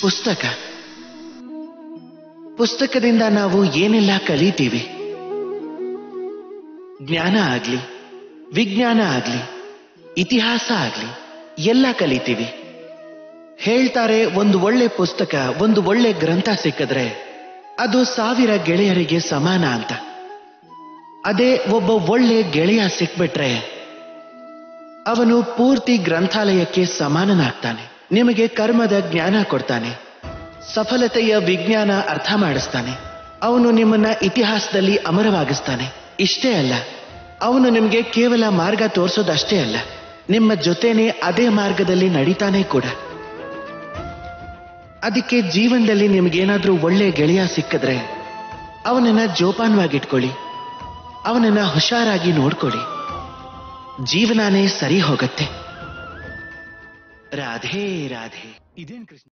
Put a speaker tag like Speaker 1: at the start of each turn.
Speaker 1: ಪುಸ್ತಕ ಪುಸ್ತಕದಿಂದ ನಾವು ಏನೆಲ್ಲ ಕಲಿತೀವಿ ಜ್ಞಾನ ಆಗ್ಲಿ ವಿಜ್ಞಾನ ಆಗ್ಲಿ ಇತಿಹಾಸ ಆಗ್ಲಿ ಎಲ್ಲ ಕಲಿತೀವಿ ಹೇಳ್ತಾರೆ ಒಂದು ಒಳ್ಳೆ ಪುಸ್ತಕ ಒಂದು ಒಳ್ಳೆ ಗ್ರಂಥ ಸಿಕ್ಕಿದ್ರೆ ಅದು ಸಾವಿರ ಗೆಳೆಯರಿಗೆ ಸಮಾನ ಅಂತ ಅದೇ ಒಬ್ಬ ಒಳ್ಳೆ ಗೆಳೆಯ ಸಿಕ್ಬಿಟ್ರೆ ಅವನು ಪೂರ್ತಿ ಗ್ರಂಥಾಲಯಕ್ಕೆ ಸಮಾನನಾಗ್ತಾನೆ ನಿಮಗೆ ಕರ್ಮದ ಜ್ಞಾನ ಕೊಡ್ತಾನೆ ಸಫಲತೆಯ ವಿಜ್ಞಾನ ಅರ್ಥ ಮಾಡಿಸ್ತಾನೆ ಅವನು ನಿಮ್ಮನ್ನ ಇತಿಹಾಸದಲ್ಲಿ ಅಮರವಾಗಿಸ್ತಾನೆ ಇಷ್ಟೇ ಅಲ್ಲ ಅವನು ನಿಮಗೆ ಕೇವಲ ಮಾರ್ಗ ತೋರಿಸೋದಷ್ಟೇ ಅಲ್ಲ ನಿಮ್ಮ ಜೊತೆನೆ ಅದೇ ಮಾರ್ಗದಲ್ಲಿ ನಡೀತಾನೆ ಕೂಡ ಅದಕ್ಕೆ ಜೀವನದಲ್ಲಿ ನಿಮಗೇನಾದ್ರೂ ಒಳ್ಳೆ ಗೆಳೆಯ ಸಿಕ್ಕಿದ್ರೆ ಅವನನ್ನ ಜೋಪಾನವಾಗಿಟ್ಕೊಳ್ಳಿ ಅವನನ್ನ ಹುಷಾರಾಗಿ ನೋಡ್ಕೊಳ್ಳಿ ಜೀವನಾನೇ ಸರಿ ಹೋಗತ್ತೆ ರಾಧೇ ರಾಧೇ
Speaker 2: ಇದೇನ್ ಕೃಷ್ಣ